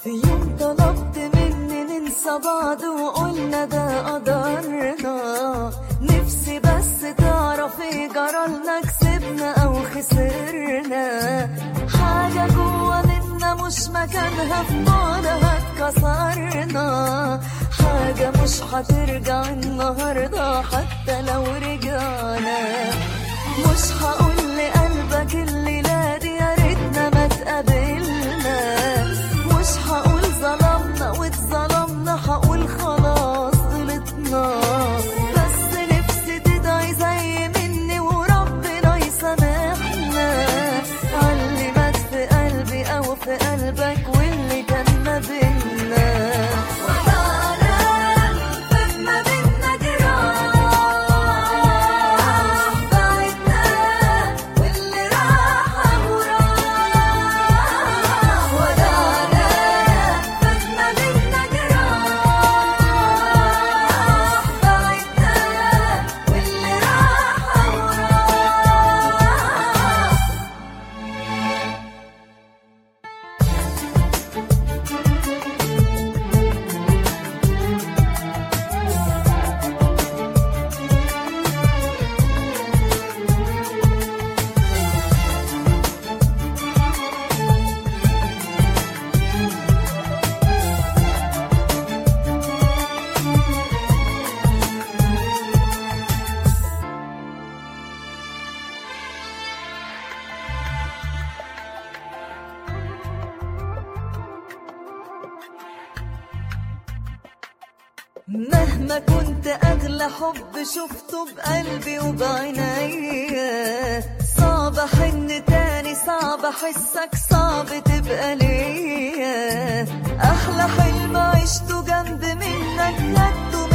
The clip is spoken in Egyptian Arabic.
في يوم طلبت مني ننسى بعض وقلنا ده قدرنا نفسي بس تعرف ايه جرالنا كسبنا او خسرنا حاجة جوا منا مش مكانها في بعضها اتكسرنا حاجة مش هترجع النهاردة حتى لو رجعنا مش هقول لقلبك الليلة دي يا ريتنا ما تقابلنا مش هقول ظلمنا واتظلمنا هقول خلاص غلطنا بس نفسي تدعي زي مني وربنا يسامحنا علي مات في قلبي او في قلبك واللي كان ما بينا ولا فات ما بينا جراح بعدنا واللي راح وراح ولا فات ما بينا جراح بعدنا واللي راح وراح مهما كنت أغلى حب شفته بقلبي وبعينيا صعب أحن تاني صعب أحسك صعب تبقى ليا أحلى حلم عشته جنب منك خدته